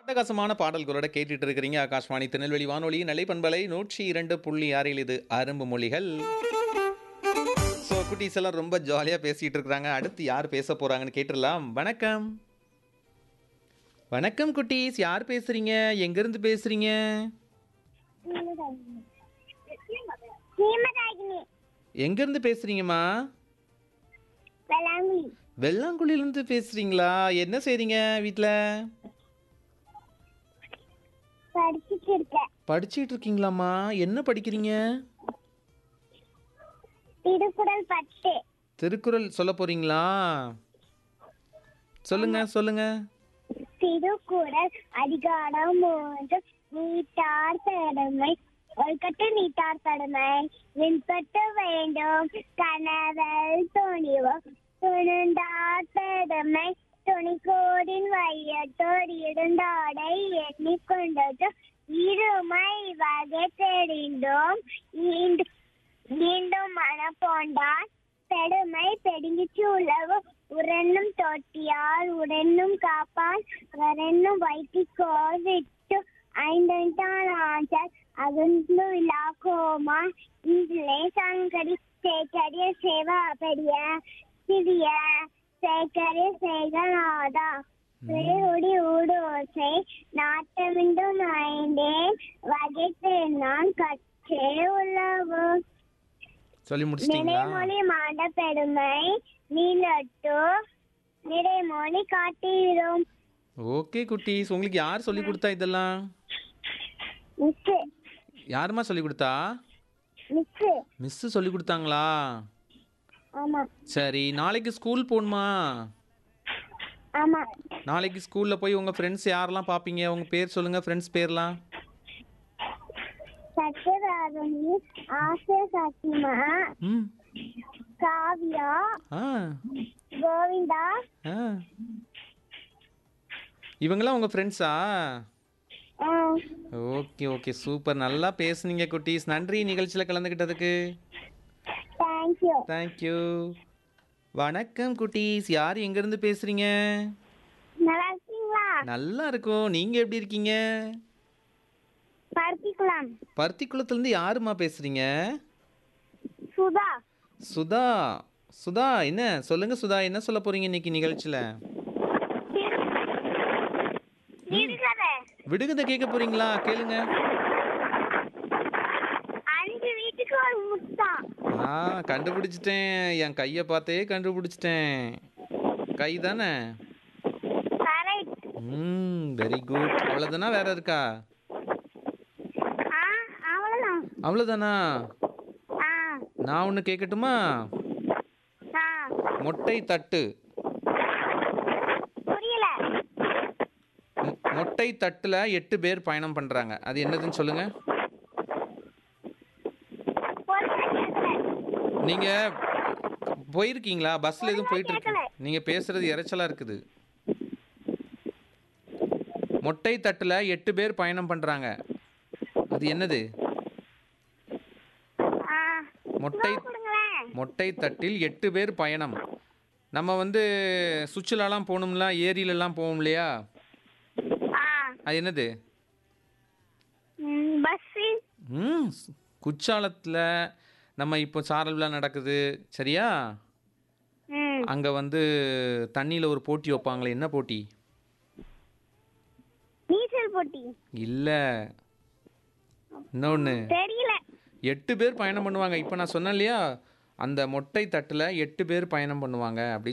அட்டகாசமான பாடல்களோட கேட்டுட்டு இருக்கிறீங்க ஆகாஷ்வாணி திருநெல்வேலி வானொலி நிலைப்பண்பலை நூற்றி இரண்டு புள்ளி ஆறில் இது அரும்பு மொழிகள் ஸோ குட்டீஸ் எல்லாம் ரொம்ப ஜாலியாக பேசிட்டு இருக்கிறாங்க அடுத்து யார் பேச போறாங்கன்னு கேட்டுடலாம் வணக்கம் வணக்கம் குட்டீஸ் யார் பேசுறீங்க எங்கிருந்து பேசுறீங்க ஹேமராகினி எங்கிருந்து பேசுறீங்கம்மா வெளாங்குழி வெள்ளாங்குழியிலேருந்து பேசுறீங்களா என்ன செய்றீங்க வீட்டில் படிச்சுட்டு இருக்கேன் படிச்சிட்டு இருக்கீங்களாம்மா என்ன படிக்கிறீங்க திருக்குறள் பத்து திருக்குறள் சொல்ல போறீங்களா சொல்லுங்க சொல்லுங்க திருக்குறள் அதிகாரம் மூன்று நீட்டார் தடமை ஒழுக்கட்டு நீட்டார் தடமை விண்பட்டு வேண்டும் கனவல் துணிவோம் துணிந்தார் தடமை துணிக்கோடின் வையத்தோர் இருந்தாடை எண்ணிக்கொண்டது இருமை வகை தெரிந்தோம் ஈண்டு- மீண்டும் மனப்போண்டான் பெருமை பெருங்கிச்சு உழவு உரண்ணும் தொட்டியால் உடனும் காப்பான் வரண்ணும் வைத்திக்கோர் விட்டு ஐந்தான் ஆஞ்சால் அகன்று விழாக்கோமா இதிலே சங்கரி சேகரிய சேவா பெரிய சிறிய சேகரிய சேகநாதா வேறுடி ஊடோசை நாட்டமிண்டும் ஐந்தேன் வகைத்து நான் கற்றே உழவு சொல்லி முடிச்சிட்டீங்களா நிலைமொழி மாண்ட பெருமை நீலட்டு நிறைமொழி காட்டுகிறோம் ஓகே குட்டீஸ் உங்களுக்கு யார் சொல்லி கொடுத்தா இதெல்லாம் மிஸ்ஸு யாரும்மா சொல்லி கொடுத்தா மிஸ்ஸு மிஸ்ஸு சொல்லி கொடுத்தாங்களா ஆமா சரி நாளைக்கு ஸ்கூல் போகணுமா ஆமா நாளைக்கு ஸ்கூலில் போய் உங்கள் ஃப்ரெண்ட்ஸ் யாரெல்லாம் பார்ப்பீங்க உங்கள் பேர் சொல்லுங்கள் ஃப்ரெண்ட்ஸ் பேர்லாம் சத்யராஜனி ஆசிய சத்தியமா ம் காவ்யா ஆ கோவிந்தா ஆ இவங்கெல்லாம் உங்கள் ஃப்ரெண்ட்ஸா ஆ, ஓகே ஓகே சூப்பர் நல்லா பேசுனீங்க குட்டீஸ் நன்றி நிகழ்ச்சியில் கலந்துக்கிட்டதுக்கு தேங்க்யூ தேங்க்யூ வணக்கம் குட்டீஸ் யார் எங்கேருந்து பேசுகிறீங்க நல்லா இருக்கீங்களா நல்லா இருக்கும் நீங்கள் எப்படி இருக்கீங்க பருத்திக்குளம் பருத்திக்குளத்துலேருந்து யாருமா பேசுகிறீங்க சுதா சுதா சுதா என்ன சொல்லுங்கள் சுதா என்ன சொல்ல போகிறீங்க இன்னைக்கு நிகழ்ச்சியில் விடுகதை விடுகதை கேட்க போகிறீங்களா கேளுங்க அஞ்சு வீட்டுக்கு ஒரு முத்தம் ஆ கண்டுபிடிச்சிட்டேன் என் கையை பார்த்தே கண்டுபிடிச்சிட்டேன் கை தானே கரெக்ட் ம் வெரி குட் அவ்வளோதானா வேற இருக்கா ஆ அவ்வளோதான் அவ்வளோதானா ஆ நான் ஒன்று கேட்கட்டுமா ஆ மொட்டை தட்டு புரியல மொ- மொட்டை தட்டில் எட்டு பேர் பயணம் பண்ணுறாங்க அது என்னதுன்னு சொல்லுங்கள் நீங்கள் போயிருக்கீங்களா பஸ்ஸில் எதுவும் போயிட்டு இருக்கு நீங்கள் பேசுறது இறைச்சலாக இருக்குது மொட்டை தட்டில் எட்டு பேர் பயணம் பண்ணுறாங்க அது என்னது ஆ மொட்டை கொடுங்களேன் மொட்டை தட்டில் எட்டு பேர் பயணம் நம்ம வந்து சுற்றுலாலாம் போகணும்ல ஏரியிலலாம் போவோம் இல்லையா ஆ அது என்னது ம், பஸ்ஸு ம் குற்றாலத்தில் நம்ம இப்போ சாரல் விழா நடக்குது சரியா ம் அங்கே வந்து தண்ணியில் ஒரு போட்டி வைப்பாங்களே என்ன போட்டி நீச்சல் போட்டி இல்லை இன்னொன்று தெரியல எட்டு பேர் பயணம் பண்ணுவாங்க இப்போ நான் சொன்னேன் இல்லையா அந்த மொட்டை தட்டில் எட்டு பேர் பயணம் பண்ணுவாங்க அப்படின்னு